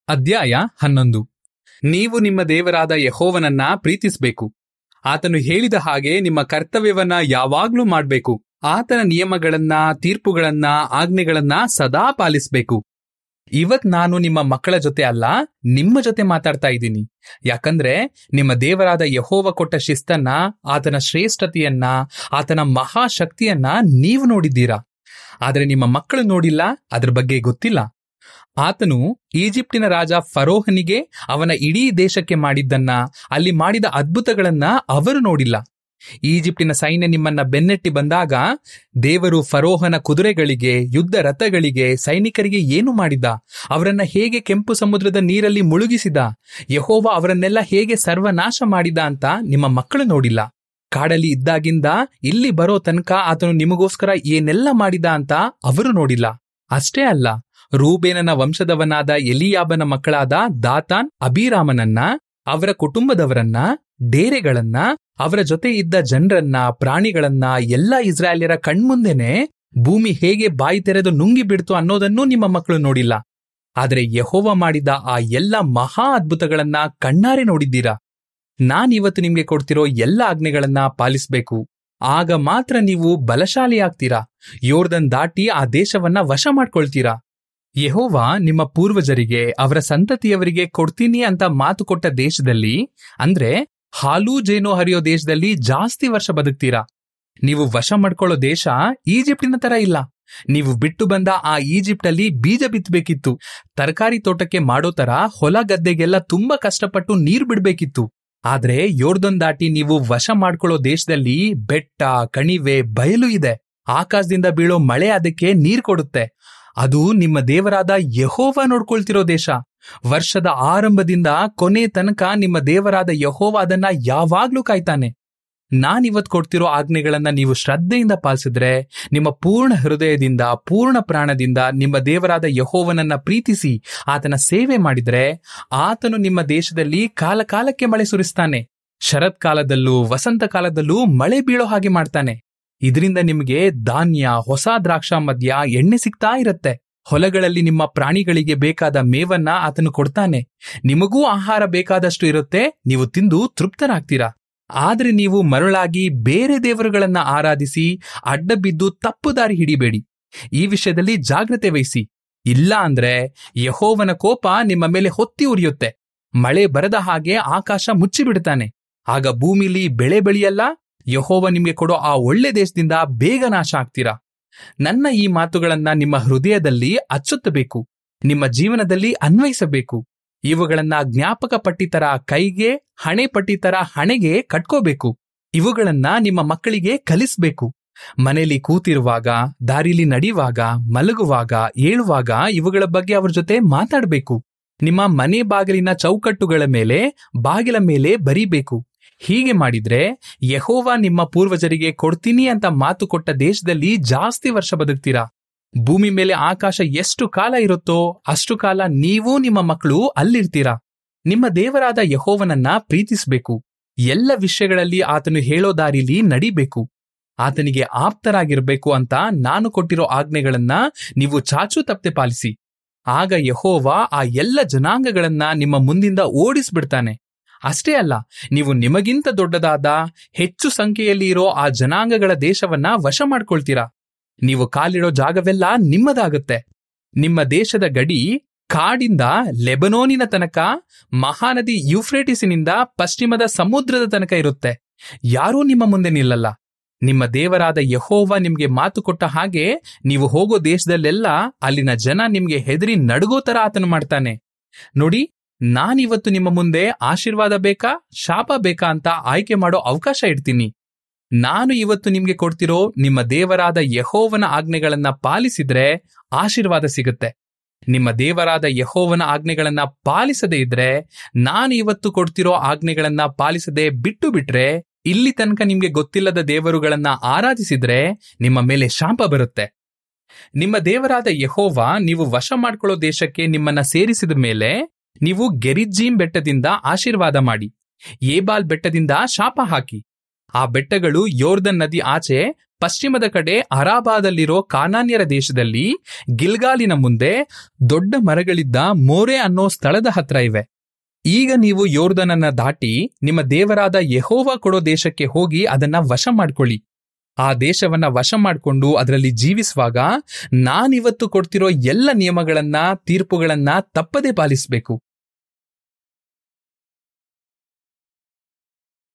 ಅಧ್ಯಾಯ ಹನ್ನೊಂದು ನೀವು ನಿಮ್ಮ ದೇವರಾದ ಯಹೋವನನ್ನ ಪ್ರೀತಿಸಬೇಕು ಆತನು ಹೇಳಿದ ಹಾಗೆ ನಿಮ್ಮ ಕರ್ತವ್ಯವನ್ನ ಯಾವಾಗ್ಲೂ ಮಾಡ್ಬೇಕು ಆತನ ನಿಯಮಗಳನ್ನ ತೀರ್ಪುಗಳನ್ನ ಆಜ್ಞೆಗಳನ್ನ ಸದಾ ಪಾಲಿಸ್ಬೇಕು ಇವತ್ ನಾನು ನಿಮ್ಮ ಮಕ್ಕಳ ಜೊತೆ ಅಲ್ಲ ನಿಮ್ಮ ಜೊತೆ ಮಾತಾಡ್ತಾ ಇದ್ದೀನಿ ಯಾಕಂದ್ರೆ ನಿಮ್ಮ ದೇವರಾದ ಯಹೋವ ಕೊಟ್ಟ ಶಿಸ್ತನ್ನ ಆತನ ಶ್ರೇಷ್ಠತೆಯನ್ನ ಆತನ ಮಹಾಶಕ್ತಿಯನ್ನ ನೀವು ನೋಡಿದ್ದೀರಾ ಆದ್ರೆ ನಿಮ್ಮ ಮಕ್ಕಳು ನೋಡಿಲ್ಲ ಅದ್ರ ಬಗ್ಗೆ ಗೊತ್ತಿಲ್ಲ ಆತನು ಈಜಿಪ್ಟಿನ ರಾಜ ಫರೋಹನಿಗೆ ಅವನ ಇಡೀ ದೇಶಕ್ಕೆ ಮಾಡಿದ್ದನ್ನ ಅಲ್ಲಿ ಮಾಡಿದ ಅದ್ಭುತಗಳನ್ನ ಅವರು ನೋಡಿಲ್ಲ ಈಜಿಪ್ಟಿನ ಸೈನ್ಯ ನಿಮ್ಮನ್ನ ಬೆನ್ನಟ್ಟಿ ಬಂದಾಗ ದೇವರು ಫರೋಹನ ಕುದುರೆಗಳಿಗೆ ಯುದ್ಧ ರಥಗಳಿಗೆ ಸೈನಿಕರಿಗೆ ಏನು ಮಾಡಿದ ಅವರನ್ನ ಹೇಗೆ ಕೆಂಪು ಸಮುದ್ರದ ನೀರಲ್ಲಿ ಮುಳುಗಿಸಿದ ಯಹೋವ ಅವರನ್ನೆಲ್ಲ ಹೇಗೆ ಸರ್ವನಾಶ ಮಾಡಿದ ಅಂತ ನಿಮ್ಮ ಮಕ್ಕಳು ನೋಡಿಲ್ಲ ಕಾಡಲ್ಲಿ ಇದ್ದಾಗಿಂದ ಇಲ್ಲಿ ಬರೋ ತನಕ ಆತನು ನಿಮಗೋಸ್ಕರ ಏನೆಲ್ಲ ಮಾಡಿದ ಅಂತ ಅವರು ನೋಡಿಲ್ಲ ಅಷ್ಟೇ ಅಲ್ಲ ರೂಬೇನನ ವಂಶದವನಾದ ಎಲಿಯಾಬನ ಮಕ್ಕಳಾದ ದಾತಾನ್ ಅಭಿರಾಮನನ್ನ ಅವರ ಕುಟುಂಬದವರನ್ನ ಡೇರೆಗಳನ್ನ ಅವರ ಜೊತೆ ಇದ್ದ ಜನರನ್ನ ಪ್ರಾಣಿಗಳನ್ನ ಎಲ್ಲ ಇಸ್ರಾಯೇಲ್ಯರ ಕಣ್ಮುಂದೆನೆ ಭೂಮಿ ಹೇಗೆ ಬಾಯಿ ತೆರೆದು ನುಂಗಿ ಬಿಡ್ತು ಅನ್ನೋದನ್ನೂ ನಿಮ್ಮ ಮಕ್ಕಳು ನೋಡಿಲ್ಲ ಆದರೆ ಯಹೋವ ಮಾಡಿದ ಆ ಎಲ್ಲ ಮಹಾ ಅದ್ಭುತಗಳನ್ನ ಕಣ್ಣಾರೆ ನೋಡಿದ್ದೀರಾ ನಾನಿವತ್ತು ನಿಮ್ಗೆ ಕೊಡ್ತಿರೋ ಎಲ್ಲ ಆಜ್ಞೆಗಳನ್ನ ಪಾಲಿಸ್ಬೇಕು ಆಗ ಮಾತ್ರ ನೀವು ಬಲಶಾಲಿಯಾಗ್ತೀರಾ ಯೋರ್ದನ್ ದಾಟಿ ಆ ದೇಶವನ್ನ ವಶ ಮಾಡ್ಕೊಳ್ತೀರಾ ಯಹೋವ ನಿಮ್ಮ ಪೂರ್ವಜರಿಗೆ ಅವರ ಸಂತತಿಯವರಿಗೆ ಕೊಡ್ತೀನಿ ಅಂತ ಮಾತು ಕೊಟ್ಟ ದೇಶದಲ್ಲಿ ಅಂದ್ರೆ ಹಾಲು ಜೇನು ಹರಿಯೋ ದೇಶದಲ್ಲಿ ಜಾಸ್ತಿ ವರ್ಷ ಬದುಕ್ತೀರಾ ನೀವು ವಶ ಮಾಡ್ಕೊಳ್ಳೋ ದೇಶ ಈಜಿಪ್ಟಿನ ತರ ಇಲ್ಲ ನೀವು ಬಿಟ್ಟು ಬಂದ ಆ ಈಜಿಪ್ಟ್ ಅಲ್ಲಿ ಬೀಜ ಬಿತ್ತಬೇಕಿತ್ತು ತರಕಾರಿ ತೋಟಕ್ಕೆ ಮಾಡೋ ತರ ಹೊಲ ಗದ್ದೆಗೆಲ್ಲ ತುಂಬಾ ಕಷ್ಟಪಟ್ಟು ನೀರ್ ಬಿಡ್ಬೇಕಿತ್ತು ಆದ್ರೆ ಯೋರ್ದೊಂದ್ ದಾಟಿ ನೀವು ವಶ ಮಾಡ್ಕೊಳ್ಳೋ ದೇಶದಲ್ಲಿ ಬೆಟ್ಟ ಕಣಿವೆ ಬಯಲು ಇದೆ ಆಕಾಶದಿಂದ ಬೀಳೋ ಮಳೆ ಅದಕ್ಕೆ ನೀರ್ ಕೊಡುತ್ತೆ ಅದು ನಿಮ್ಮ ದೇವರಾದ ಯಹೋವ ನೋಡ್ಕೊಳ್ತಿರೋ ದೇಶ ವರ್ಷದ ಆರಂಭದಿಂದ ಕೊನೆ ತನಕ ನಿಮ್ಮ ದೇವರಾದ ಯಹೋವ ಅದನ್ನ ಯಾವಾಗ್ಲೂ ಕಾಯ್ತಾನೆ ನಾನಿವತ್ ಕೊಡ್ತಿರೋ ಆಜ್ಞೆಗಳನ್ನ ನೀವು ಶ್ರದ್ಧೆಯಿಂದ ಪಾಲಿಸಿದ್ರೆ ನಿಮ್ಮ ಪೂರ್ಣ ಹೃದಯದಿಂದ ಪೂರ್ಣ ಪ್ರಾಣದಿಂದ ನಿಮ್ಮ ದೇವರಾದ ಯಹೋವನನ್ನ ಪ್ರೀತಿಸಿ ಆತನ ಸೇವೆ ಮಾಡಿದ್ರೆ ಆತನು ನಿಮ್ಮ ದೇಶದಲ್ಲಿ ಕಾಲ ಕಾಲಕ್ಕೆ ಮಳೆ ಸುರಿಸ್ತಾನೆ ಶರತ್ಕಾಲದಲ್ಲೂ ವಸಂತ ಕಾಲದಲ್ಲೂ ಮಳೆ ಬೀಳೋ ಹಾಗೆ ಮಾಡ್ತಾನೆ ಇದರಿಂದ ನಿಮಗೆ ಧಾನ್ಯ ಹೊಸ ದ್ರಾಕ್ಷ ಮದ್ಯ ಎಣ್ಣೆ ಸಿಗ್ತಾ ಇರತ್ತೆ ಹೊಲಗಳಲ್ಲಿ ನಿಮ್ಮ ಪ್ರಾಣಿಗಳಿಗೆ ಬೇಕಾದ ಮೇವನ್ನ ಆತನು ಕೊಡ್ತಾನೆ ನಿಮಗೂ ಆಹಾರ ಬೇಕಾದಷ್ಟು ಇರುತ್ತೆ ನೀವು ತಿಂದು ತೃಪ್ತರಾಗ್ತೀರಾ ಆದ್ರೆ ನೀವು ಮರಳಾಗಿ ಬೇರೆ ದೇವರುಗಳನ್ನ ಆರಾಧಿಸಿ ಅಡ್ಡ ಬಿದ್ದು ತಪ್ಪು ದಾರಿ ಹಿಡಿಬೇಡಿ ಈ ವಿಷಯದಲ್ಲಿ ಜಾಗ್ರತೆ ವಹಿಸಿ ಇಲ್ಲ ಅಂದ್ರೆ ಯಹೋವನ ಕೋಪ ನಿಮ್ಮ ಮೇಲೆ ಹೊತ್ತಿ ಉರಿಯುತ್ತೆ ಮಳೆ ಬರದ ಹಾಗೆ ಆಕಾಶ ಮುಚ್ಚಿಬಿಡ್ತಾನೆ ಆಗ ಭೂಮಿಲಿ ಬೆಳೆ ಬೆಳೆಯಲ್ಲ ಯಹೋವ ನಿಮ್ಗೆ ಕೊಡೋ ಆ ಒಳ್ಳೆ ದೇಶದಿಂದ ಬೇಗ ನಾಶ ಆಗ್ತೀರಾ ನನ್ನ ಈ ಮಾತುಗಳನ್ನ ನಿಮ್ಮ ಹೃದಯದಲ್ಲಿ ಅಚ್ಚೊತ್ತಬೇಕು ನಿಮ್ಮ ಜೀವನದಲ್ಲಿ ಅನ್ವಯಿಸಬೇಕು ಇವುಗಳನ್ನ ಜ್ಞಾಪಕ ಪಟ್ಟಿತರ ಕೈಗೆ ಹಣೆ ಪಟ್ಟಿತರ ಹಣೆಗೆ ಕಟ್ಕೋಬೇಕು ಇವುಗಳನ್ನ ನಿಮ್ಮ ಮಕ್ಕಳಿಗೆ ಕಲಿಸ್ಬೇಕು ಮನೆಯಲ್ಲಿ ಕೂತಿರುವಾಗ ದಾರಿಲಿ ನಡೆಯುವಾಗ ಮಲಗುವಾಗ ಏಳುವಾಗ ಇವುಗಳ ಬಗ್ಗೆ ಅವ್ರ ಜೊತೆ ಮಾತಾಡಬೇಕು ನಿಮ್ಮ ಮನೆ ಬಾಗಿಲಿನ ಚೌಕಟ್ಟುಗಳ ಮೇಲೆ ಬಾಗಿಲ ಮೇಲೆ ಬರೀಬೇಕು ಹೀಗೆ ಮಾಡಿದ್ರೆ ಯಹೋವ ನಿಮ್ಮ ಪೂರ್ವಜರಿಗೆ ಕೊಡ್ತೀನಿ ಅಂತ ಮಾತು ಕೊಟ್ಟ ದೇಶದಲ್ಲಿ ಜಾಸ್ತಿ ವರ್ಷ ಬದುಕ್ತೀರಾ ಭೂಮಿ ಮೇಲೆ ಆಕಾಶ ಎಷ್ಟು ಕಾಲ ಇರುತ್ತೋ ಅಷ್ಟು ಕಾಲ ನೀವೂ ನಿಮ್ಮ ಮಕ್ಕಳು ಅಲ್ಲಿರ್ತೀರಾ ನಿಮ್ಮ ದೇವರಾದ ಯಹೋವನನ್ನ ಪ್ರೀತಿಸಬೇಕು ಎಲ್ಲ ವಿಷಯಗಳಲ್ಲಿ ಆತನು ಹೇಳೋ ದಾರಿಲಿ ನಡಿಬೇಕು ಆತನಿಗೆ ಆಪ್ತರಾಗಿರ್ಬೇಕು ಅಂತ ನಾನು ಕೊಟ್ಟಿರೋ ಆಜ್ಞೆಗಳನ್ನ ನೀವು ಚಾಚು ತಪ್ಪದೆ ಪಾಲಿಸಿ ಆಗ ಯಹೋವ ಆ ಎಲ್ಲ ಜನಾಂಗಗಳನ್ನ ನಿಮ್ಮ ಮುಂದಿಂದ ಓಡಿಸ್ಬಿಡ್ತಾನೆ ಅಷ್ಟೇ ಅಲ್ಲ ನೀವು ನಿಮಗಿಂತ ದೊಡ್ಡದಾದ ಹೆಚ್ಚು ಸಂಖ್ಯೆಯಲ್ಲಿ ಇರೋ ಆ ಜನಾಂಗಗಳ ದೇಶವನ್ನ ವಶ ಮಾಡ್ಕೊಳ್ತೀರಾ ನೀವು ಕಾಲಿಡೋ ಜಾಗವೆಲ್ಲ ನಿಮ್ಮದಾಗುತ್ತೆ ನಿಮ್ಮ ದೇಶದ ಗಡಿ ಕಾಡಿಂದ ಲೆಬನೋನಿನ ತನಕ ಮಹಾನದಿ ಯುಫ್ರೇಟಿಸಿನಿಂದ ಪಶ್ಚಿಮದ ಸಮುದ್ರದ ತನಕ ಇರುತ್ತೆ ಯಾರೂ ನಿಮ್ಮ ಮುಂದೆ ನಿಲ್ಲಲ್ಲ ನಿಮ್ಮ ದೇವರಾದ ಯಹೋವ ನಿಮ್ಗೆ ಮಾತು ಕೊಟ್ಟ ಹಾಗೆ ನೀವು ಹೋಗೋ ದೇಶದಲ್ಲೆಲ್ಲ ಅಲ್ಲಿನ ಜನ ನಿಮ್ಗೆ ಹೆದರಿ ನಡುಗೋ ತರ ಆತನು ಮಾಡ್ತಾನೆ ನೋಡಿ ನಾನಿವತ್ತು ನಿಮ್ಮ ಮುಂದೆ ಆಶೀರ್ವಾದ ಬೇಕಾ ಶಾಪ ಬೇಕಾ ಅಂತ ಆಯ್ಕೆ ಮಾಡೋ ಅವಕಾಶ ಇಡ್ತೀನಿ ನಾನು ಇವತ್ತು ನಿಮ್ಗೆ ಕೊಡ್ತಿರೋ ನಿಮ್ಮ ದೇವರಾದ ಯಹೋವನ ಆಜ್ಞೆಗಳನ್ನ ಪಾಲಿಸಿದ್ರೆ ಆಶೀರ್ವಾದ ಸಿಗುತ್ತೆ ನಿಮ್ಮ ದೇವರಾದ ಯಹೋವನ ಆಜ್ಞೆಗಳನ್ನ ಪಾಲಿಸದೇ ಇದ್ರೆ ನಾನು ಇವತ್ತು ಕೊಡ್ತಿರೋ ಆಜ್ಞೆಗಳನ್ನ ಪಾಲಿಸದೆ ಬಿಟ್ಟು ಬಿಟ್ರೆ ಇಲ್ಲಿ ತನಕ ನಿಮ್ಗೆ ಗೊತ್ತಿಲ್ಲದ ದೇವರುಗಳನ್ನ ಆರಾಧಿಸಿದ್ರೆ ನಿಮ್ಮ ಮೇಲೆ ಶಾಪ ಬರುತ್ತೆ ನಿಮ್ಮ ದೇವರಾದ ಯಹೋವ ನೀವು ವಶ ಮಾಡ್ಕೊಳ್ಳೋ ದೇಶಕ್ಕೆ ನಿಮ್ಮನ್ನ ಸೇರಿಸಿದ ಮೇಲೆ ನೀವು ಗೆರಿಜ್ಜೀಮ್ ಬೆಟ್ಟದಿಂದ ಆಶೀರ್ವಾದ ಮಾಡಿ ಏಬಾಲ್ ಬೆಟ್ಟದಿಂದ ಶಾಪ ಹಾಕಿ ಆ ಬೆಟ್ಟಗಳು ಯೋರ್ದನ್ ನದಿ ಆಚೆ ಪಶ್ಚಿಮದ ಕಡೆ ಅರಾಬಾದಲ್ಲಿರೋ ಕಾನಾನ್ಯರ ದೇಶದಲ್ಲಿ ಗಿಲ್ಗಾಲಿನ ಮುಂದೆ ದೊಡ್ಡ ಮರಗಳಿದ್ದ ಮೋರೆ ಅನ್ನೋ ಸ್ಥಳದ ಹತ್ರ ಇವೆ ಈಗ ನೀವು ಯೋರ್ದನನ್ನ ದಾಟಿ ನಿಮ್ಮ ದೇವರಾದ ಯೆಹೋವ ಕೊಡೋ ದೇಶಕ್ಕೆ ಹೋಗಿ ಅದನ್ನ ವಶ ಮಾಡ್ಕೊಳ್ಳಿ ಆ ದೇಶವನ್ನ ವಶ ಮಾಡಿಕೊಂಡು ಅದರಲ್ಲಿ ಜೀವಿಸುವಾಗ ನಾನಿವತ್ತು ಕೊಡ್ತಿರೋ ಎಲ್ಲ ನಿಯಮಗಳನ್ನ ತೀರ್ಪುಗಳನ್ನ ತಪ್ಪದೆ ಪಾಲಿಸಬೇಕು